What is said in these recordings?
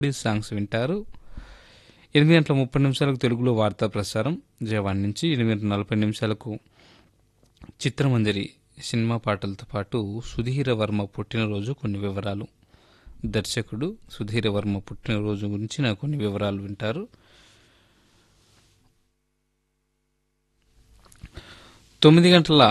songs వింటారు ఎనిమిది గంటల ముప్పై నిమిషాలకు తెలుగులో వార్తా ప్రసారం విజయవాడ నుంచి ఎనిమిది గంటల నలభై నిమిషాలకు చిత్రమంజరి సినిమా పాటలతో పాటు సుధీర వర్మ పుట్టినరోజు కొన్ని వివరాలు దర్శకుడు సుధీర వర్మ పుట్టినరోజు గురించి నాకు కొన్ని వివరాలు వింటారు తొమ్మిది గంటల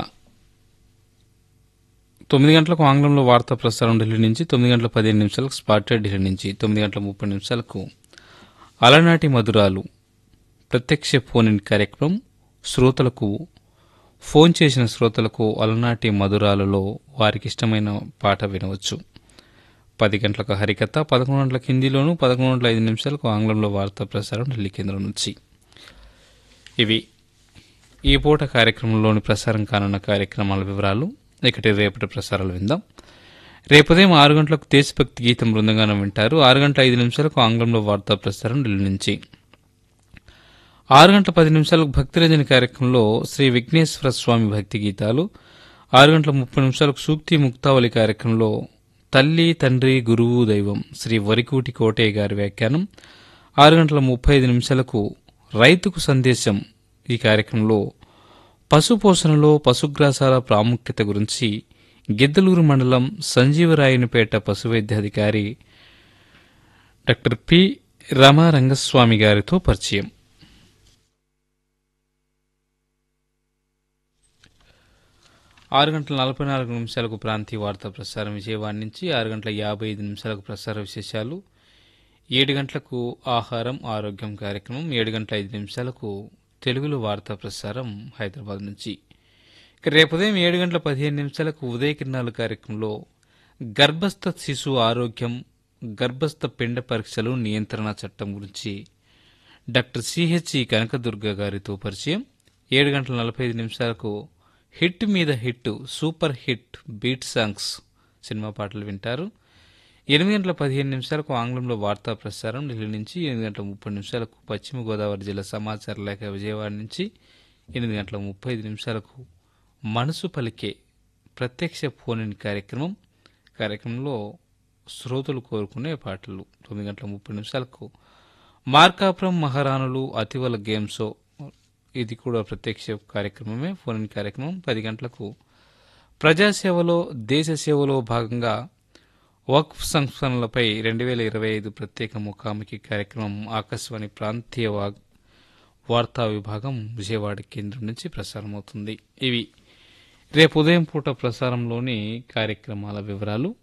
తొమ్మిది గంటలకు ఆంగ్లంలో వార్తా ప్రసారం ఢిల్లీ నుంచి తొమ్మిది గంటల పదిహేను నిమిషాలకు స్పాటెడ్ ఢిల్లీ నుంచి తొమ్మిది గంటల ముప్పై నిమిషాలకు అలనాటి మధురాలు ప్రత్యక్ష ఫోన్ ఇన్ కార్యక్రమం శ్రోతలకు ఫోన్ చేసిన శ్రోతలకు అలనాటి మధురాలలో వారికి ఇష్టమైన పాట వినవచ్చు పది గంటలకు హరికథ పదకొండు గంటలకు హిందీలోను పదకొండు గంటల ఐదు నిమిషాలకు ఆంగ్లంలో వార్తా ప్రసారం ఢిల్లీ కేంద్రం నుంచి ఇవి ఈ పూట కార్యక్రమంలోని ప్రసారం కానున్న కార్యక్రమాల వివరాలు ఇకటి రేపటి ప్రసారాలు విందాం రేపు ఉదయం ఆరు గంటలకు దేశభక్తి గీతం బృందంగానం వింటారు ఆరు గంటల ఐదు నిమిషాలకు ఆంగ్లంలో వార్తా ప్రసారం ఢిల్లీ నుంచి ఆరు గంటల పది నిమిషాలకు భక్తిరంజని కార్యక్రమంలో శ్రీ విఘ్నేశ్వర స్వామి భక్తి గీతాలు ఆరు గంటల ముప్పై నిమిషాలకు సూక్తి ముక్తావళి కార్యక్రమంలో తల్లి తండ్రి గురువు దైవం శ్రీ వరికూటి కోటయ్య గారి వ్యాఖ్యానం ఆరు గంటల ముప్పై ఐదు నిమిషాలకు రైతుకు సందేశం ఈ కార్యక్రమంలో పశుపోషణలో పశుగ్రాసాల ప్రాముఖ్యత గురించి గిద్దలూరు మండలం సంజీవరాయనిపేట పశువైద్యాధికారి డాక్టర్ పి రమారంగస్వామి గారితో పరిచయం ఆరు గంటల నలభై నాలుగు నిమిషాలకు ప్రాంతీయ వార్తా ప్రసారం విజయవాడ నుంచి ఆరు గంటల యాభై ఐదు నిమిషాలకు ప్రసార విశేషాలు ఏడు గంటలకు ఆహారం ఆరోగ్యం కార్యక్రమం ఏడు గంటల ఐదు నిమిషాలకు తెలుగులో వార్తా ప్రసారం హైదరాబాద్ నుంచి ఇక రేపు ఉదయం ఏడు గంటల పదిహేను నిమిషాలకు ఉదయ కిరణాలు కార్యక్రమంలో గర్భస్థ శిశు ఆరోగ్యం గర్భస్థ పిండ పరీక్షలు నియంత్రణ చట్టం గురించి డాక్టర్ సిహెచ్ఈ కనకదుర్గ గారితో పరిచయం ఏడు గంటల నలభై ఐదు నిమిషాలకు హిట్ మీద hit super hit beat songs cinema పాటలు వింటారు ఎనిమిది గంటల పదిహేను నిమిషాలకు ఆంగ్లంలో వార్తా ప్రసారం ఢిల్లీ నుంచి ఎనిమిది గంటల ముప్పై నిమిషాలకు పశ్చిమ గోదావరి జిల్లా సమాచార లేఖ విజయవాడ నుంచి ఎనిమిది గంటల ముప్పై ఐదు నిమిషాలకు మనసు పలికే ప్రత్యక్ష ఫోన్ ఇన్ కార్యక్రమం కార్యక్రమంలో శ్రోతలు కోరుకునే పాటలు తొమ్మిది గంటల ముప్పై నిమిషాలకు మార్కాపురం మహారాణులు అతివల గేమ్ షో ఇది కూడా ప్రత్యక్ష కార్యక్రమమే ఫోన్ ఇన్ కార్యక్రమం పది గంటలకు ప్రజాసేవలో దేశ సేవలో భాగంగా వక్ఫ్ సంస్కరణలపై రెండు వేల ఇరవై ఐదు ప్రత్యేక ముఖాముఖి కార్యక్రమం ఆకాశవాణి ప్రాంతీయ వాగ్ వార్తా విభాగం విజయవాడ కేంద్రం నుంచి ప్రసారమవుతుంది ఇవి రేపు ఉదయం పూట ప్రసారంలోని కార్యక్రమాల వివరాలు